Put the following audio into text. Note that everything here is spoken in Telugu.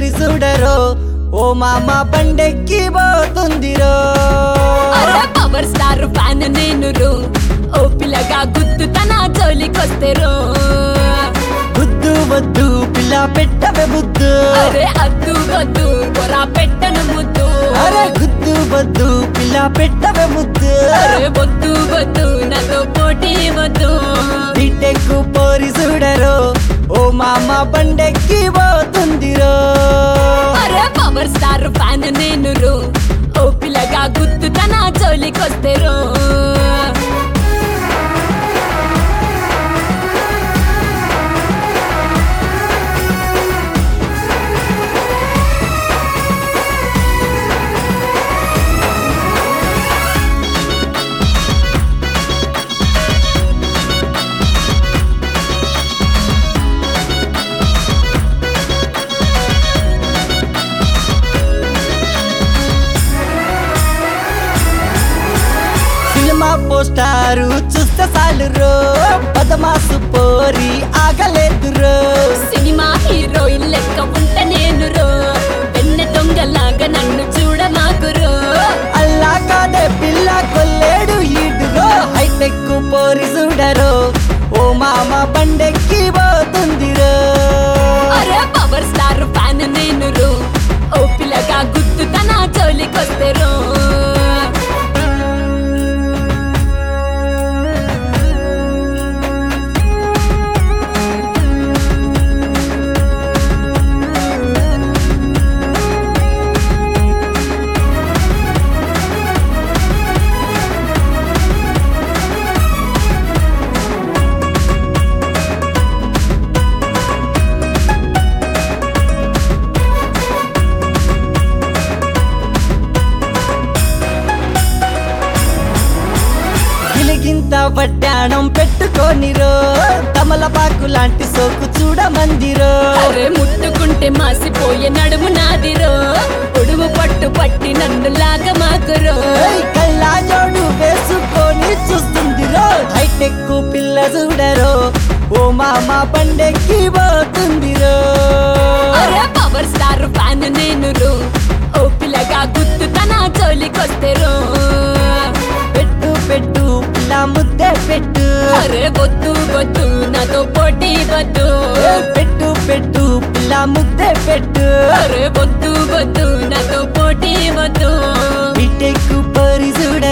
పోరి చూడరో ఓ మామ బండెక్కి పోతుందిరో అరే పవర్ స్టార్ ఫ్యాన్ నేను రో ఓ పిల్లగా గుద్దు తన జోలికొస్తే రో బుద్ధు వద్దు పిల్ల పెట్టవే బుద్ధు అరే అద్దు వద్దు పొరా పెట్టను ముద్దు అరే గుద్దు వద్దు పిల్ల పెట్టవే ముద్దు అరే వద్దు వద్దు నాతో పోటీ వద్దు బీటెక్ పోరి చూడరో ఓ మామ బండెక్కి పోతుందిరో అరే పవర్ స్టార్ ఫ్యాన్ నేను రో ఓ పిల్లగా గుద్దు తన జోలికొస్తే రో సినిమా పోస్టారు చూస్తే చాలు రో పదమాసు పోరి ఆగలేదు రో సినిమా హీరోయిన్ లెక్క ఉంట నేను రో వెన్నె దొంగలాగా నన్ను చూడమాకురో అల్లా కాదే పిల్ల కొల్లేడు ఈడురో హైటెక్ పోరి చూడరో ఓ మామ బండెక్కి పోతుందిరో అరే పవర్ స్టార్ ఫ్యాన్ నేను రో ఓ పిల్లగా గుద్దు తన జోలికొస్తే రో గిలిగింత వడ్డాణం పెట్టుకోనిరో తమలపాకు లాంటి సోకు చూడమందిరో అరే ముట్టుకుంటే మాసిపోయే నడుము నాదిరో పొడుము పట్టు పట్టి నన్ను లాగా మాకురో ఏయ్ కళ్ళా జోడు వేసుకొని చూస్తుందిరో హైటెక్ పిల్ల చూడరో ఓ మామ బండెక్కి పోతుందిరో అరే పవర్ స్టార్ ఫ్యాన్ నేను రో ఓ పిల్లగా గుద్దు తన జోలికొస్తే రో పెట్టు పెట్టు పిల్ల ముద్దే పెట్టు అరే వద్దు వద్దు నాతో పోటీ వద్దు ఏ పెట్టు పెట్టు పిల్ల ముద్దే పెట్టు అరే వద్దు వద్దు నాతో పోటీ వద్దు బిటెక్కు పరి చూడ